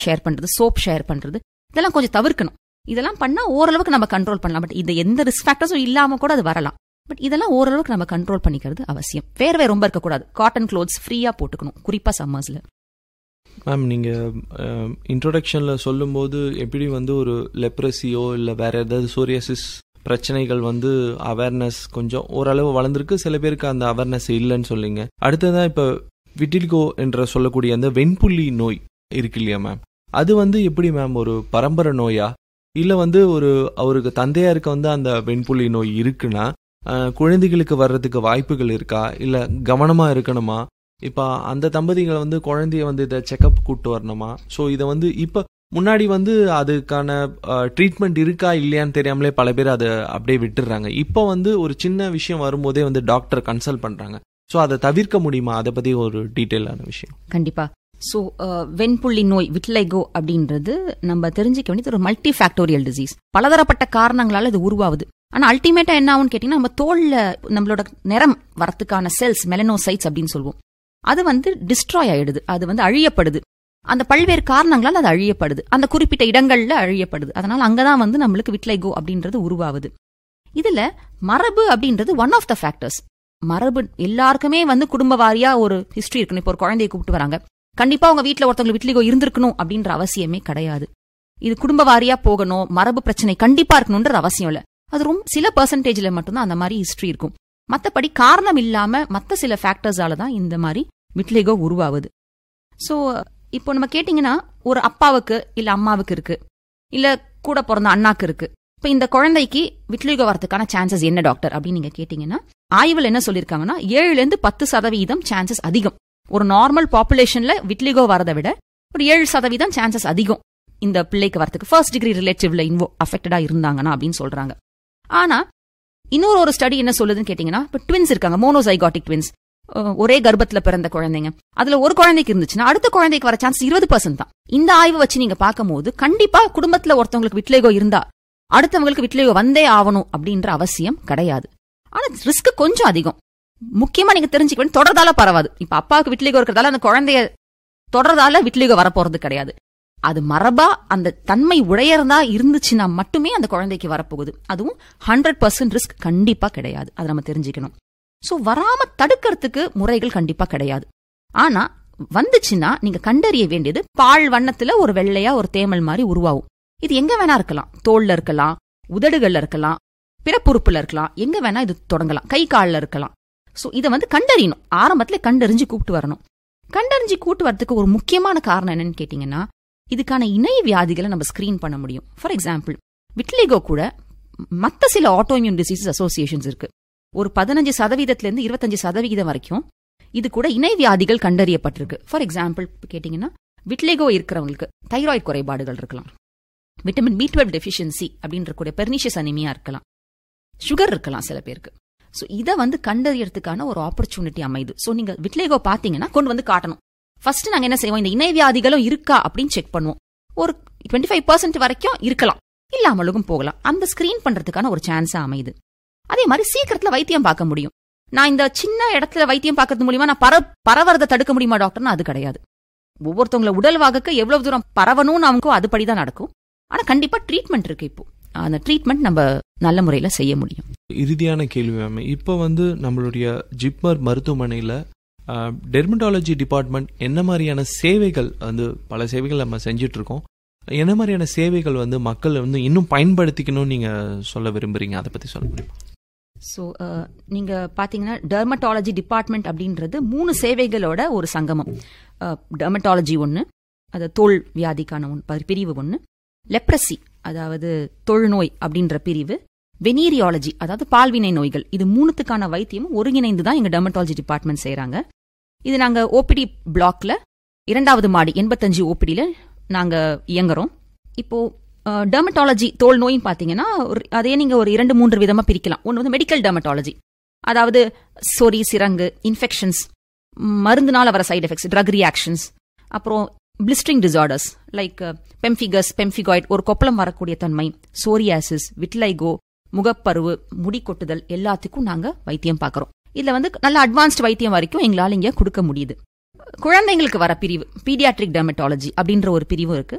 share பண்றது soap share பண்றது இதெல்லாம் கொஞ்சம் தவிர்க்கணும் இதெல்லாம் பண்ணா ஓரளவுக்கு நம்ம கண்ட்ரோல் பண்ணலாம் பட் இந்த எந்த ரிஸ்க் ஃபேக்டர்ஸும் இல்லாம கூட அது வரலாம் பட் இதெல்லாம் ஓரளவுக்கு நம்ம கண்ட்ரோல் பண்ணிக்கிறது அவசியம் வேர்வை ரொம்ப இருக்கக்கூடாது காட்டன் க்ளோத்ஸ் ஃப்ரீயா போட்டுக்கணும் குறிப்பா சம்மர்ஸ்ல மேம் நீங்கள் இன்ட்ரோடக்ஷனில் சொல்லும்போது எப்படி வந்து ஒரு லெப்ரஸியோ இல்லை வேற ஏதாவது சோரியாசிஸ் பிரச்சனைகள் வந்து அவேர்னஸ் கொஞ்சம் ஓரளவு வளர்ந்துருக்கு சில பேருக்கு அந்த அவேர்னஸ் இல்லைன்னு சொல்லிங்க அடுத்ததான் இப்போ விட்டில்கோ என்ற சொல்லக்கூடிய அந்த வெண்புள்ளி நோய் இருக்கு இல்லையா மேம் அது வந்து எப்படி மேம் ஒரு பரம்பரை நோயா இல்லை வந்து ஒரு அவருக்கு தந்தையாருக்கு வந்து அந்த வெண்புள்ளி நோய் இருக்குன்னா அஹ், குழந்தைகளுக்கு வர்றதுக்கு வாய்ப்புகள் இருக்கா இல்லை கவனமாக இருக்கணுமா இப்போ அந்த தம்பதிகளை வந்து குழந்தைய வந்து இதை செக்கப் கூட்டு வரணுமா ஸோ இதை வந்து இப்போ முன்னாடி வந்து அதுக்கான ட்ரீட்மெண்ட் இருக்கா இல்லையான்னு தெரியாமலே பல பேர் அதை அப்படியே விட்டுடுறாங்க இப்போ வந்து ஒரு சின்ன விஷயம் வரும்போதே வந்து டாக்டர் கன்சல்ட் பண்ணுறாங்க ஸோ அதை தவிர்க்க முடியுமா அதை பற்றி ஒரு டீட்டெயிலான விஷயம் கண்டிப்பா ஸோ வெண்புள்ளி நோய் விட்லைகோ அப்படின்றது நம்ம தெரிஞ்சுக்க வேண்டியது ஒரு மல்டி ஃபேக்டோரியல் டிசீஸ் பலதரப்பட்ட காரணங்களால இது உருவாகுது ஆனா அல்டிமேட்டா என்ன ஆகும்னு கேட்டீங்கன்னா நம்ம தோல்ல நம்மளோட நிறம் வரத்துக்கான செல்ஸ் மெலனோசைட்ஸ் அப்படின்னு சொல்லுவோம் அது வந்து டிஸ்ட்ராய் ஆயிடுது அது வந்து அழியப்படுது அந்த பல்வேறு காரணங்களால் அது அழியப்படுது அந்த குறிப்பிட்ட இடங்கள்ல அழியப்படுது அதனால அங்கதான் வந்து நம்மளுக்கு விட்லைகோ அப்படின்றது உருவாகுது இதுல மரபு அப்படின்றது ஒன் ஆஃப் த ஃபேக்டர்ஸ் மரபு எல்லாருக்குமே வந்து குடும்ப வாரியா ஒரு ஹிஸ்டரி இருக்கணும் இப்போ ஒரு குழந்தையை கூப்பிட்டு வராங்க கண்டிப்பா உங்க வீட்ல ஒருத்தவங்க விட்லிகோ இருந்திருக்கணும் அப்படின்ற அவசியமே கிடையாது இது குடும்ப வாரியா போகணும் மரபு பிரச்சனை கண்டிப்பா இருக்கணும்ன்ற அவசியம் இல்ல அது ரொம்ப சில பெர்சன்டேஜ்ல மட்டும்தான் அந்த மாதிரி ஹிஸ்டரி இருக்கும் மத்தபடி காரணம் இல்லாம மத்த சில ஃபேக்டர்ஸால தான் இந்த மாதிரி விட்லிகோ உருவாகுது சோ இப்போ நம்ம கேட்டிங்கன்னா ஒரு அப்பாவுக்கு இல்ல அம்மாவுக்கு இருக்கு இல்ல கூட பிறந்த அண்ணாக்கு இருக்கு இப்ப இந்த குழந்தைக்கு விட்லிகோ வரதுக்கான சான்சஸ் என்ன டாக்டர் அப்படின்னு நீங்க கேட்டீங்கன்னா ஆய்வுல என்ன சொல்லிருக்காங்கன்னா ஏழுல இருந்து பத்து சதவீதம் சான்சஸ் அதிகம் ஒரு நார்மல் பாப்புலேஷன்ல விட்லிகோ வரதை விட ஒரு ஏழு சதவீதம் சான்சஸ் அதிகம் இந்த பிள்ளைக்கு வரதுக்கு ஃபர்ஸ்ட் டிகிரி ரிலேட்டிவ்ல இன்வோ அஃபெக்டடா இருந்தாங்கன்னா அப்படின்னு சொல்றாங்க ஆனா இன்னொரு ஒரு ஸ்டடி என்ன சொல்லுதுன்னு கேட்டீங்கன்னா இப்போ ட்வின்ஸ் இருக்காங்க மோனோசைகாட்டிக் ட்வின்ஸ் ஒரே கர்ப்பத்துல பிறந்த குழந்தைங்க அதுல ஒரு குழந்தைக்கு இருந்துச்சுன்னா அடுத்த குழந்தைக்கு வர சான்ஸ் இருபது பர்சன்ட் தான் இந்த ஆய்வு வச்சு நீங்க பார்க்கும்போது கண்டிப்பா குடும்பத்துல ஒருத்தவங்களுக்கு விட்லேகோ இருந்தா அடுத்தவங்களுக்கு விட்லேகோ வந்தே ஆகணும் அப்படின்ற அவசியம் கிடையாது ஆனா ரிஸ்க் கொஞ்சம் அதிகம் முக்கியமா நீங்க தெரிஞ்சுக்க வேண்டிய தொடர்தால பரவாது இப்ப அப்பாவுக்கு விட்லிகோ இருக்கிறதால அந்த குழந்தைய தொடர்தால விட்லிகோ வரப்போறது கிடையாது அது மரபா அந்த தன்மை உடையறதா இருந்துச்சுன்னா மட்டுமே அந்த குழந்தைக்கு வரப்போகுது அதுவும் ஹண்ட்ரட் பர்சன்ட் ரிஸ்க் கண்டிப்பா கிடையாது அதை நம்ம தெரிஞ்சுக்கணும் சோ வராம தடுக்கிறதுக்கு முறைகள் கண்டிப்பா கிடையாது ஆனா வந்துச்சுன்னா நீங்க கண்டறிய வேண்டியது பால் வண்ணத்துல ஒரு வெள்ளையா ஒரு தேமல் மாதிரி உருவாகும் இது எங்க வேணா இருக்கலாம் தோல்ல இருக்கலாம் உதடுகள்ல இருக்கலாம் பிறப்புறுப்புல இருக்கலாம் எங்க வேணா இது தொடங்கலாம் கை கால்ல இருக்கலாம் சோ இதை வந்து கண்டறியணும் ஆரம்பத்துல கண்டறிஞ்சு கூப்பிட்டு வரணும் கண்டறிஞ்சு கூட்டு வரதுக்கு ஒரு முக்கியமான காரணம் என்னன்னு கேட்டீங்கன்னா இதுக்கான இணைய வியாதிகளை நம்ம ஸ்கிரீன் பண்ண முடியும் ஃபார் எக்ஸாம்பிள் விட்லிகோ கூட மத்த சில ஆட்டோஇம்யூன் டிசீசஸ் அசோசியேஷன்ஸ் இருக்கு ஒரு பதினஞ்சு சதவீதத்துல இருந்து இருபத்தஞ்சு சதவீதம் வரைக்கும் இது கூட இணை வியாதிகள் கண்டறியப்பட்டிருக்கு ஃபார் எக்ஸாம்பிள் கேட்டீங்கன்னா விட்லிகோ இருக்கிறவங்களுக்கு தைராய்டு குறைபாடுகள் இருக்கலாம் விட்டமின் பி டுவெல் டெஃபிஷியன்சி அப்படின்ற கூட பெர்னிஷியஸ் அனிமியா இருக்கலாம் சுகர் இருக்கலாம் சில பேருக்கு ஸோ இதை வந்து கண்டறியறதுக்கான ஒரு ஆப்பர்ச்சுனிட்டி அமைது ஸோ நீங்க விட்லேகோ பாத்தீங்கன்னா கொண்டு வந்து காட்டணும் ஃபர்ஸ்ட் நாங்க என்ன செய்வோம் இந்த இணை வியாதிகளும் இருக்கா அப்படின்னு செக் பண்ணுவோம் ஒரு டுவெண்ட்டி ஃபைவ் பர்சன்ட் வரைக்கும் இருக்கலாம் இல்லாமலும் போகலாம் அந்த ஸ்கிரீன் பண்றதுக்கான ஒரு சான்ஸா அமையுது அதே மாதிரி சீக்கிரத்துல வைத்தியம் பார்க்க முடியும் நான் இந்த சின்ன இடத்துல வைத்தியம் பார்க்கறது மூலியமா நான் பர பரவறதை தடுக்க முடியுமா டாக்டர்னா அது கிடையாது ஒவ்வொருத்தவங்கள உடல் வாகக்க எவ்வளவு தூரம் பரவணும்னு அவங்க அதுபடிதான் நடக்கும் ஆனா கண்டிப்பா ட்ரீட்மெண்ட் இருக்கு இப்போ அந்த ட்ரீட்மெண்ட் நம்ம நல்ல முறையில செய்ய முடியும் இறுதியான கேள்வி மேம் இப்போ வந்து நம்மளுடைய ஜிப்மர் மருத்துவமனையில் டெர்மட்டாலஜி டிபார்ட்மெண்ட் என்ன மாதிரியான சேவைகள் வந்து பல சேவைகள் நம்ம செஞ்சுட்டு இருக்கோம் என்ன மாதிரியான சேவைகள் வந்து மக்கள் வந்து இன்னும் பயன்படுத்திக்கணும்னு நீங்க சொல்ல விரும்புறீங்க அதை பத்தி சொல்ல முடியுமா ஸோ நீங்க பாத்தீங்கன்னா டெர்மட்டாலஜி டிபார்ட்மெண்ட் அப்படின்றது மூணு சேவைகளோட ஒரு சங்கமம் டெர்மட்டாலஜி ஒன்று அது தோல் வியாதிக்கான ஒன்று பிரிவு ஒன்று லெப்ரசி அதாவது தொழுநோய் அப்படின்ற பிரிவு வெனீரியாலஜி அதாவது பால்வினை நோய்கள் இது மூணுத்துக்கான வைத்தியமும் ஒருங்கிணைந்து தான் எங்க டெர்மட்டாலஜி டிபார்ட்மெண்ட் செய்யறாங்க இது நாங்க ஓபிடி பிளாக்ல இரண்டாவது மாடி எண்பத்தஞ்சு ஓபிடியில நாங்க இயங்குறோம் இப்போ டெர்மட்டாலஜி தோல் நோயின்னு பாத்தீங்கன்னா அதே நீங்க ஒரு இரண்டு மூன்று விதமா பிரிக்கலாம் ஒன்று வந்து மெடிக்கல் டெர்மட்டாலஜி அதாவது சொறி சிரங்கு இன்ஃபெக்ஷன்ஸ் மருந்துனால வர சைடு எஃபெக்ட்ஸ் ட்ரக் ரியாக்ஷன்ஸ் அப்புறம் blistering disorders like pemphigus pemphigoid ஒரு கொப்பளம் வரக்கூடிய தன்மை சோரியாசிஸ் விட்லைகோ முகப்பருவு முடி கொட்டுதல் எல்லாத்துக்கும் நாங்க வைத்தியம் பார்க்கறோம் இதுல வந்து நல்ல அட்வான்ஸ்ட் வைத்தியம் வரைக்கும் எங்களால இங்க கொடுக்க முடியுது குழந்தைங்களுக்கு வர பிரிவு பீடியாட்ரிக் டெர்மட்டாலஜி அப்படின்ற ஒரு பிரிவும் இருக்கு